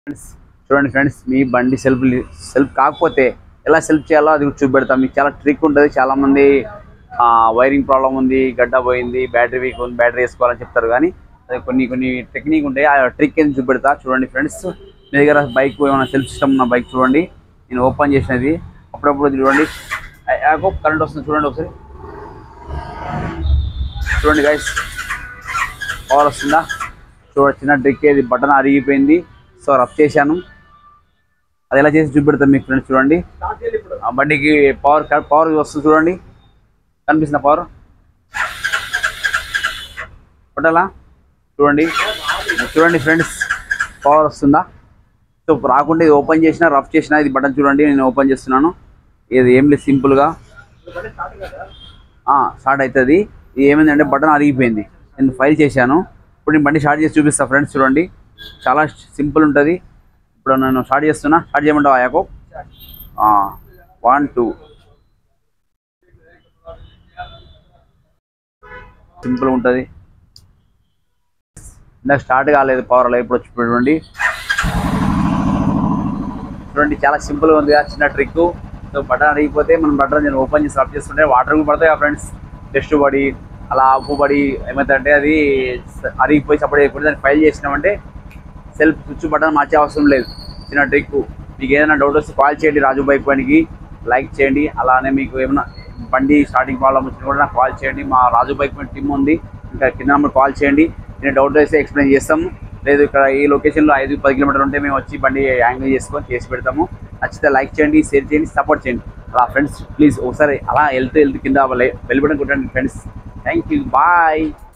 friends చూడండి friends మీ బండి self self కాకపోతే ఎలా సెల్ఫ్ చేయాలో అది చూపెడతాం మీకు చాలా ట్రిక్ ఉంటుంది చాలా మంది వైరింగ్ ప్రాబ్లం ఉంది గడ్డ పోయింది బ్యాటరీ వీక్ ఉంది బ్యాటరీ వేసుకోవాలని చెప్తారు కానీ అది కొన్ని కొన్ని టెక్నిక్ ఉంటాయి ఆ ట్రిక్ ఏం చూపెడతా చూడండి ఫ్రెండ్స్ మీ దగ్గర బైక్ ఏమైనా సెల్ఫ్ సిస్టమ్ ఉన్న బైక్ చూడండి నేను ఓపెన్ చేసినది అప్పుడప్పుడు చూడండి కరెంట్ వస్తుంది చూడండి ఒకసారి చూడండి గైస్ పవర్ వస్తుందా చూడ చిన్న ట్రిక్ ఇది బటన్ అరిగిపోయింది సో రఫ్ చేశాను అది ఎలా చేసి చూపెడతాను మీకు ఫ్రెండ్స్ చూడండి ఆ బండికి పవర్ పవర్ వస్తుంది చూడండి కనిపిస్తుందా పవర్ కొట్టాలా చూడండి చూడండి ఫ్రెండ్స్ పవర్ వస్తుందా సో రాకుండా ఇది ఓపెన్ చేసిన రఫ్ చేసిన ఇది బటన్ చూడండి నేను ఓపెన్ చేస్తున్నాను ఇది ఏం లేదు సింపుల్గా స్టార్ట్ అవుతుంది ఇది ఏమైందంటే బటన్ అరిగిపోయింది నేను ఫైల్ చేశాను ఇప్పుడు నేను బండి స్టార్ట్ చేసి చూపిస్తా ఫ్రెండ్స్ చూడండి చాలా సింపుల్ ఉంటుంది ఇప్పుడు నేను స్టార్ట్ చేస్తున్నా స్టార్ట్ చేయమంటావా యాకో వన్ టూ సింపుల్ ఉంటుంది ఇందాక స్టార్ట్ కాలేదు పవర్ అలా ఇప్పుడు వచ్చి చూడండి చూడండి చాలా సింపుల్గా ఉంది కదా చిన్న ట్రిక్ సో బటన్ అడిగిపోతే మనం బటన్ నేను ఓపెన్ చేసి ఆఫ్ చేస్తుంటే వాటర్ కూడా పడతాయి ఫ్రెండ్స్ టెస్ట్ పడి అలా ఆపు పడి ఏమవుతుందంటే అది అరిగిపోయి సపోర్ట్ అయిపోయి దాన్ని ఫైల్ చేసినామంటే సెల్ఫ్ స్విచ్ బటన్ మార్చే అవసరం లేదు చిన్న ట్రిక్ మీకు ఏదైనా డౌట్ వస్తే కాల్ చేయండి రాజు బైక్ పనికి లైక్ చేయండి అలానే మీకు ఏమైనా బండి స్టార్టింగ్ ప్రాబ్లం వచ్చినా కూడా నాకు కాల్ చేయండి మా రాజు బైక్ పని టీమ్ ఉంది ఇంకా కింద నెంబర్ కాల్ చేయండి నేను డౌట్ వేస్తే ఎక్స్ప్లెయిన్ చేస్తాము లేదు ఇక్కడ ఈ లొకేషన్లో ఐదు పది కిలోమీటర్లు ఉంటే మేము వచ్చి బండి యాంగిల్ చేసుకొని చేసి పెడతాము నచ్చితే లైక్ చేయండి షేర్ చేయండి సపోర్ట్ చేయండి అలా ఫ్రెండ్స్ ప్లీజ్ ఒకసారి అలా వెళ్తూ వెళ్తూ కింద వెళ్ళిపోవడం కొట్టండి ఫ్రెండ్స్ థ్యాంక్ యూ బాయ్